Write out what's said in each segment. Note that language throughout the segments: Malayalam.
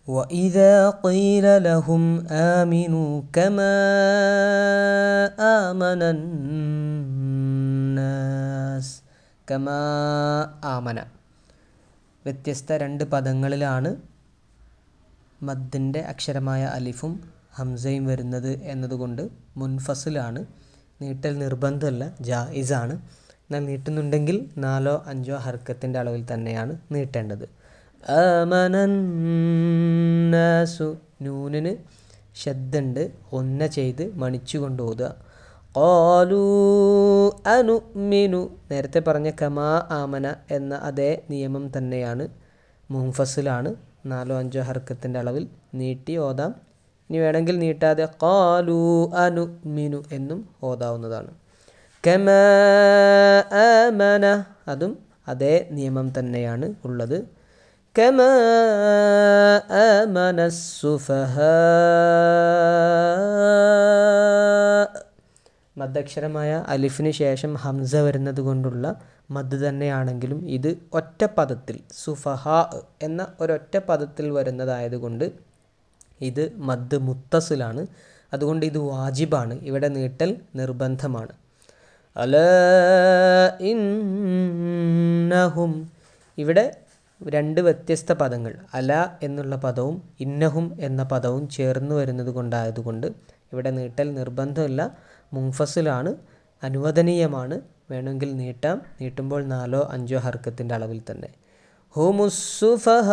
وإذا قيل لهم آمنوا كما آمن الناس كما آمن വ്യത്യസ്ത രണ്ട് പദങ്ങളിലാണ് മദ്ദിൻ്റെ അക്ഷരമായ അലിഫും ഹംസയും വരുന്നത് എന്നതുകൊണ്ട് മുൻഫസിലാണ് നീട്ടൽ നിർബന്ധമല്ല ജായിസാണ് എന്നാൽ നീട്ടുന്നുണ്ടെങ്കിൽ നാലോ അഞ്ചോ ഹർക്കത്തിൻ്റെ അളവിൽ തന്നെയാണ് നീട്ടേണ്ടത് ആമനന്നാസു നൂനിന് ശബ്ദമുണ്ട് ഒന്ന ചെയ്ത് മണിച്ചുകൊണ്ട് ഓതുക ഖാലൂ അനുമിനു നേരത്തെ പറഞ്ഞ കമാ ആമന എന്ന അതേ നിയമം തന്നെയാണ് മുൻഫസിലാണ് നാലോ അഞ്ചോ ഹർക്കത്തിൻ്റെ അളവിൽ നീട്ടി ഓതാം ഇനി വേണമെങ്കിൽ നീട്ടാതെ ഖാലൂ അനുമിനു എന്നും ഓതാവുന്നതാണ് കമാ ആമന അതും അതേ നിയമം തന്നെയാണ് ഉള്ളത് كما آمن السفهاء മദ്ദക്ഷരമായ അലിഫിന് ശേഷം ഹംസ വരുന്നത് കൊണ്ടുള്ള മദ് തന്നെയാണെങ്കിലും ഇത് ഒറ്റ പദത്തിൽ സുഫഹ എന്ന ഒരൊറ്റ പദത്തിൽ വരുന്നതായതുകൊണ്ട് ഇത് മദ് മുത്തസിലാണ് അതുകൊണ്ട് ഇത് വാജിബാണ് ഇവിടെ നീട്ടൽ നിർബന്ധമാണ് അല ഇന്നഹും ഇവിടെ രണ്ട് വ്യത്യസ്ത പദങ്ങൾ അല എന്നുള്ള പദവും ഇന്നഹും എന്ന പദവും ചേർന്ന് വരുന്നത് കൊണ്ടായതുകൊണ്ട് ഇവിടെ നീട്ടൽ നിർബന്ധമില്ല മുൻഫസിലാണ് അനുവദനീയമാണ് വേണമെങ്കിൽ നീട്ടാം നീട്ടുമ്പോൾ നാലോ അഞ്ചോ ഹർക്കത്തിൻ്റെ അളവിൽ തന്നെ ഹുമുസുഫഹ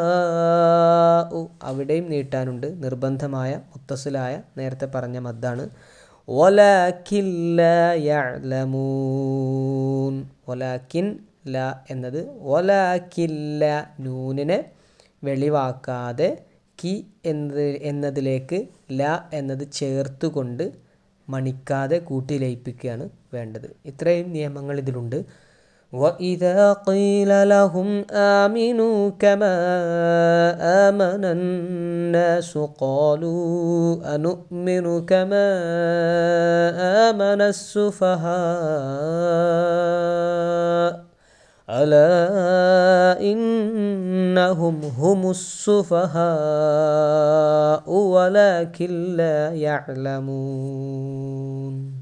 അവിടെയും നീട്ടാനുണ്ട് നിർബന്ധമായ മുത്തസിലായ നേരത്തെ പറഞ്ഞ മദ്ദാണ് ഒലാക്കില്ലൂൻ ഒലാക്കിൻ ല എന്നത് ഒലാക്കില്ല നൂനിനെ വെളിവാക്കാതെ കി എന്നത് എന്നതിലേക്ക് ല എന്നത് ചേർത്തുകൊണ്ട് മണിക്കാതെ കൂട്ടി ലയിപ്പിക്കുകയാണ് വേണ്ടത് ഇത്രയും നിയമങ്ങൾ ഇതിലുണ്ട് وإذا قيل لهم آمنوا كما آمن الناس قالوا أنؤمن كما آمن السفهاء ألا إنهم هم السفهاء ولكن لا يعلمون